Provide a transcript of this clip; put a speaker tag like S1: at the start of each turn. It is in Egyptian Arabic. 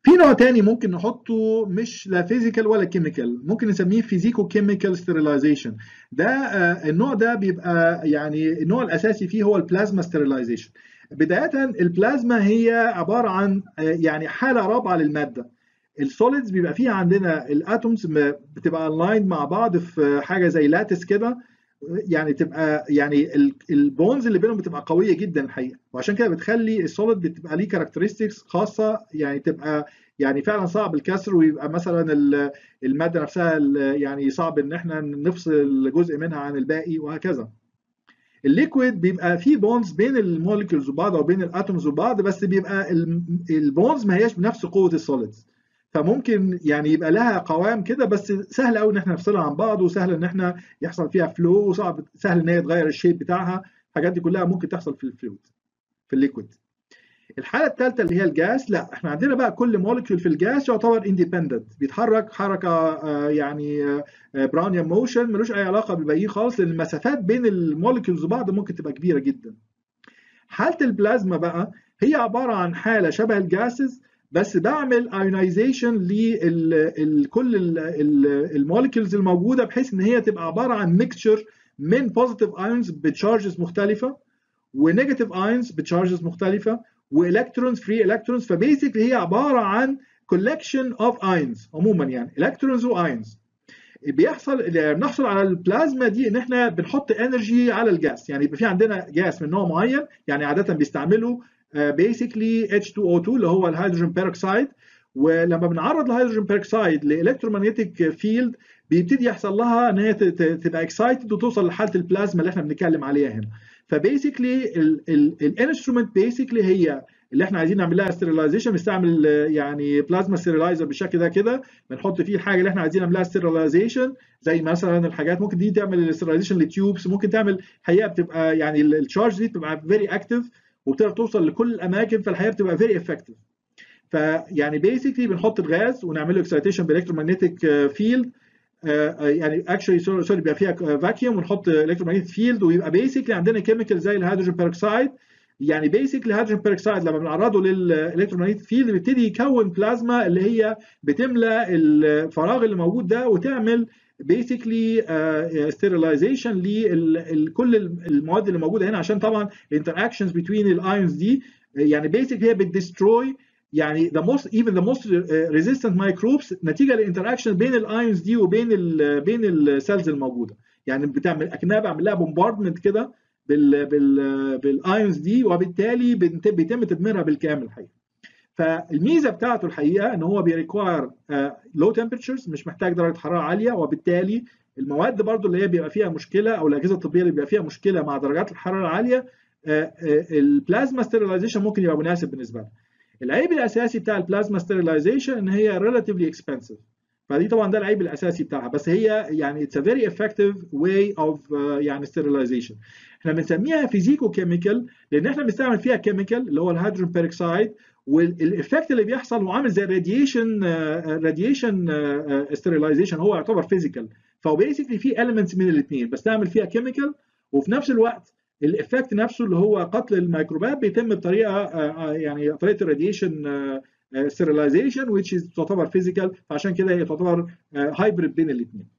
S1: في نوع تاني ممكن نحطه مش لا فيزيكال ولا كيميكال ممكن نسميه فيزيكو كيميكال ستيرلايزيشن ده آه، النوع ده بيبقى يعني النوع الاساسي فيه هو البلازما ستيرلايزيشن بدايه البلازما هي عباره عن آه، يعني حاله رابعه للماده السوليدز بيبقى فيها عندنا الاتومز بتبقى الايند مع بعض في حاجه زي لاتس كده يعني تبقى يعني البونز اللي بينهم بتبقى قويه جدا الحقيقه وعشان كده بتخلي السوليد بتبقى ليه كاركترستكس خاصه يعني تبقى يعني فعلا صعب الكسر ويبقى مثلا الماده نفسها يعني صعب ان احنا نفصل جزء منها عن الباقي وهكذا الليكويد بيبقى فيه بونز بين الموليكيولز وبعض او بين الاتومز وبعض بس بيبقى البونز ما هياش بنفس قوه السوليدز فممكن يعني يبقى لها قوام كده بس سهل قوي ان احنا نفصلها عن بعض وسهل ان احنا يحصل فيها فلو وصعب سهل ان هي تغير الشيب بتاعها الحاجات دي كلها ممكن تحصل في الفلويد في الليكويد الحاله الثالثه اللي هي الجاس لا احنا عندنا بقى كل مولكيول في الجاس يعتبر اندبندنت بيتحرك حركه آه، يعني براونيان موشن ملوش اي علاقه بالباقيين خالص لان المسافات بين المولكيولز وبعض ممكن تبقى كبيره جدا حاله البلازما بقى هي عباره عن حاله شبه الجاسز بس بعمل ايونايزيشن لكل المولكيولز الموجوده بحيث ان هي تبقى عباره عن ميكستشر من بوزيتيف ايونز بتشارجز مختلفه ونيجاتيف ايونز بتشارجز مختلفه والكترونز فري الكترونز فبيسكلي هي عباره عن كولكشن اوف ايونز عموما يعني الكترونز وايونز بيحصل بنحصل على البلازما دي ان احنا بنحط انرجي على الجاس يعني يبقى في عندنا جاس من نوع معين يعني عاده بيستعملوا بيسكلي H2O2 اللي هو الهيدروجين بيروكسيد ولما بنعرض الهيدروجين بيروكسيد لالكترومagnetic فيلد بيبتدي يحصل لها ان هي تبقى اكسايتد وتوصل لحاله البلازما اللي احنا بنتكلم عليها هنا فبيسكلي الانسترومنت بيسكلي هي اللي احنا عايزين نعمل لها ستيرلايزيشن بنستعمل يعني بلازما ستيرلايزر بالشكل ده كده بنحط فيه الحاجه اللي احنا عايزين نعمل لها ستيرلايزيشن زي مثلا الحاجات ممكن دي تعمل ستيرلايزيشن لتيوبس ممكن تعمل حقيقه بتبقى يعني الشارج دي بتبقى فيري اكتف وبتقدر توصل لكل الاماكن فالحقيقه بتبقى فيري افكتيف فيعني بيسكلي بنحط الغاز ونعمل له اكسايتيشن بالكترومagnetic فيلد يعني اكشلي سوري بيبقى فيها فاكيوم ونحط الكترومagnetic فيلد ويبقى بيسكلي عندنا كيميكال زي الهيدروجين بيروكسيد يعني بيسكلي الهيدروجين بيروكسيد لما بنعرضه للالكترومagnetic فيلد بيبتدي يكون بلازما اللي هي بتملى الفراغ اللي موجود ده وتعمل بيسكلي ستيرلايزيشن لكل المواد اللي موجوده هنا عشان طبعا الانتراكشنز بين الايونز دي يعني بيسكلي هي بتدستروي يعني the most even the most resistant microbes نتيجه للانتراكشن بين الايونز دي وبين ال بين السيلز الموجوده يعني بتعمل اكنها بعمل لها بومباردمنت كده بال بال بالايونز دي وبالتالي بيتم تدميرها بالكامل الحقيقه فالميزه بتاعته الحقيقه ان هو بيريكواير لو تمبرتشرز مش محتاج درجه حراره عاليه وبالتالي المواد برضو اللي هي بيبقى فيها مشكله او الاجهزه الطبيه اللي بيبقى فيها مشكله مع درجات الحراره العاليه البلازما ستيرلايزيشن ممكن يبقى مناسب بالنسبه لها العيب الاساسي بتاع البلازما ستيرلايزيشن ان هي ريلاتيفلي اكسبنسيف فدي طبعا ده العيب الاساسي بتاعها بس هي يعني اتس ا فيري افكتيف واي اوف يعني ستيرلايزيشن احنا بنسميها فيزيكو كيميكال لان احنا بنستعمل فيها كيميكال اللي هو الهيدروجين بيروكسيد والايفكت اللي بيحصل هو عامل زي الراديشن راديشن ستيرلايزيشن هو يعتبر فيزيكال فهو بيسكلي في elements من الاثنين بستعمل فيها كيميكال وفي نفس الوقت الايفكت نفسه اللي هو قتل الميكروبات بيتم بطريقه يعني طريقه الراديشن ستيرلايزيشن which is تعتبر فيزيكال فعشان كده هي تعتبر هايبريد بين الاثنين